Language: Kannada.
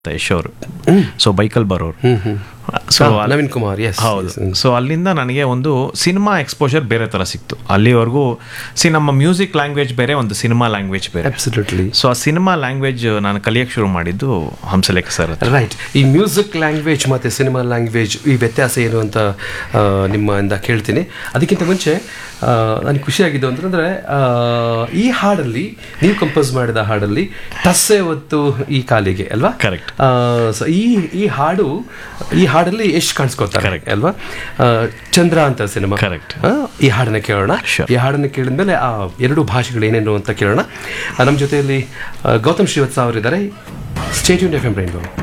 ಯಶ್ ಅವರು ಸೊ ಬೈಕಲ್ಲಿ ಬರೋರು ಸೊ ಹಾ, ನವೀನ್ ಕುಮಾರ್ ಎಸ್ ಹೌದು ಸೊ ಅಲ್ಲಿಂದ ನನಗೆ ಒಂದು ಸಿನಿಮಾ ಎಕ್ಸ್ಪೋಜರ್ ಬೇರೆ ಥರ ಸಿಕ್ತು ಅಲ್ಲಿವರೆಗೂ ಸಿ ನಮ್ಮ ಮ್ಯೂಸಿಕ್ ಲ್ಯಾಂಗ್ವೇಜ್ ಬೇರೆ ಒಂದು ಸಿನಿಮಾ ಲ್ಯಾಂಗ್ವೇಜ್ ಬೇರೆ ಅಬ್ಸಲ್ಯೂಟ್ಲಿ ಸೊ ಆ ಸಿನಿಮಾ ಲ್ಯಾಂಗ್ವೇಜ್ ನಾನು ಕಲಿಯಕ್ಕೆ ಶುರು ಮಾಡಿದ್ದು ಹಂಸಲೇಖ ಸರ್ ಹತ್ರ. ರೈಟ್ ಈ ಮ್ಯೂಸಿಕ್ ಲ್ಯಾಂಗ್ವೇಜ್ ಮತ್ತು ಸಿನಿಮಾ ಲ್ಯಾಂಗ್ವೇಜ್ ಈ ವ್ಯತ್ಯಾಸ ಏನು ಅಂತ ಆ, ನಿಮ್ಮಿಂದ ಕೇಳ್ತೀನಿ ಅದಕ್ಕಿಂತ ಮುಂಚೆ ಆ, ನನಗೆ ಖುಷಿಯಾಗಿದ್ದು ಅಂತಂದರೆ ಈ ಹಾಡಲ್ಲಿ ನೀವು ಕಂಪೋಸ್ ಮಾಡಿದ ಹಾಡಲ್ಲಿ ಟಸ್ಸೆ ಹೊತ್ತು ಈ ಕಾಲಿಗೆ ಅಲ್ವಾ Correct. ಆ, so ಈ ಈ ಹಾಡು ಈ ಹಾಡಲ್ಲಿ ಎಷ್ಟು ಕಾಣಿಸ್ಕೊತಾರೆ Correct. ಅಲ್ವಾ ಆ, ಚಂದ್ರ ಅಂತ ಸಿನಿಮಾ Correct. ಈ ಹಾಡನ್ನ ಕೇಳೋಣ Sure. ಈ ಹಾಡನ್ನ ಕೇಳಿದ್ಮೇಲೆ ಆ ಎರಡು ಭಾಷೆಗಳು ಏನೇನು ಅಂತ ಕೇಳೋಣ ಆ, ನಮ್ಮ ಜೊತೆಯಲ್ಲಿ ಆ, ಗೌತಮ್ ಶ್ರೀವತ್ಸ ಅವರಿದ್ದಾರೆ ಸ್ಟೇಟ್ಯೂನ್ ಎಫ್ ಎಂ ರೈನ್ಬೋ